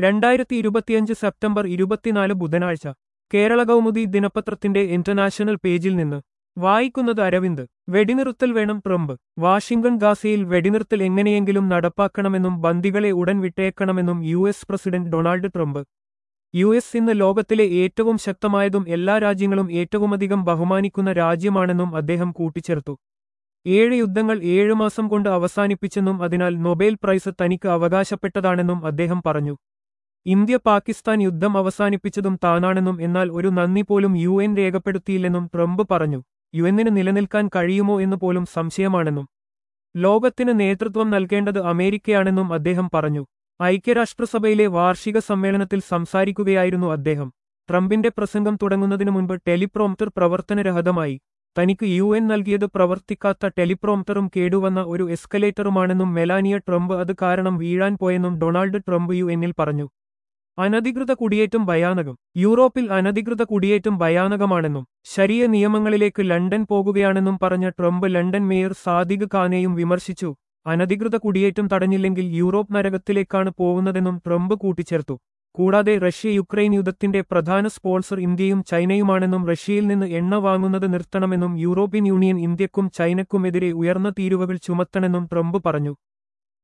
രണ്ടായിരത്തി ഇരുപത്തിയഞ്ച് സെപ്റ്റംബർ ഇരുപത്തിനാല് ബുധനാഴ്ച കേരള കൗമുദി ദിനപത്രത്തിന്റെ ഇന്റർനാഷണൽ പേജിൽ നിന്ന് വായിക്കുന്നത് അരവിന്ദ് വെടിനിർത്തൽ വേണം ട്രംപ് വാഷിംഗ്ടൺ ഗാസയിൽ വെടിനിർത്തൽ എങ്ങനെയെങ്കിലും നടപ്പാക്കണമെന്നും ബന്ദികളെ ഉടൻ വിട്ടേക്കണമെന്നും U S president Donald Trump U S ഇന്ന് ലോകത്തിലെ ഏറ്റവും ശക്തമായതും എല്ലാ രാജ്യങ്ങളും ഏറ്റവുമധികം ബഹുമാനിക്കുന്ന രാജ്യമാണെന്നും അദ്ദേഹം കൂട്ടിച്ചേർത്തു ഏഴ് യുദ്ധങ്ങൾ ഏഴു മാസം കൊണ്ട് അവസാനിപ്പിച്ചെന്നും അതിനാൽ നൊബേൽ പ്രൈസ് തനിക്ക് അവകാശപ്പെട്ടതാണെന്നും അദ്ദേഹം പറഞ്ഞു ഇന്ത്യ പാകിസ്ഥാൻ യുദ്ധം അവസാനിപ്പിച്ചതും താനാണെന്നും എന്നാൽ ഒരു നന്ദി പോലും യു എൻ രേഖപ്പെടുത്തിയില്ലെന്നും ട്രംപ് പറഞ്ഞു യു എന്നിന് നിലനിൽക്കാൻ കഴിയുമോ എന്ന് പോലും സംശയമാണെന്നും ലോകത്തിന് നേതൃത്വം നൽകേണ്ടത് അമേരിക്കയാണെന്നും അദ്ദേഹം പറഞ്ഞു ഐക്യരാഷ്ട്രസഭയിലെ വാർഷിക സമ്മേളനത്തിൽ സംസാരിക്കുകയായിരുന്നു അദ്ദേഹം ട്രംപിന്റെ പ്രസംഗം തുടങ്ങുന്നതിനു മുൻപ് ടെലിപ്രോംപ്റ്റർ പ്രവർത്തനരഹിതമായി തനിക്ക് യു എൻ നൽകിയത് പ്രവർത്തിക്കാത്ത ടെലിപ്രോംപ്റ്ററും കേടുവന്ന ഒരു എസ്കലേറ്ററുമാണെന്നും മെലാനിയ ട്രംപ് അത് കാരണം വീഴാൻ പോയെന്നും ഡൊണാൾഡ് ട്രംപ് യു എന്നിൽ പറഞ്ഞു അനധികൃത കുടിയേറ്റം ഭയാനകം യൂറോപ്പിൽ അനധികൃത കുടിയേറ്റം ഭയാനകമാണെന്നും ശരിയ നിയമങ്ങളിലേക്ക് ലണ്ടൻ പോകുകയാണെന്നും പറഞ്ഞ ട്രംപ് ലണ്ടൻ മേയർ സാദിഖ് ഖാനെയും വിമർശിച്ചു അനധികൃത കുടിയേറ്റം തടഞ്ഞില്ലെങ്കിൽ യൂറോപ്പ് നരകത്തിലേക്കാണ് പോകുന്നതെന്നും ട്രംപ് കൂട്ടിച്ചേർത്തു കൂടാതെ റഷ്യ യുക്രൈൻ യുദ്ധത്തിന്റെ പ്രധാന സ്പോൺസർ ഇന്ത്യയും ചൈനയുമാണെന്നും റഷ്യയിൽ നിന്ന് എണ്ണ വാങ്ങുന്നത് നിർത്തണമെന്നും യൂറോപ്യൻ യൂണിയൻ ഇന്ത്യക്കും ചൈനക്കുമെതിരെ ഉയർന്ന തീരുവകൾ ചുമത്തണമെന്നും ട്രംപ് പറഞ്ഞു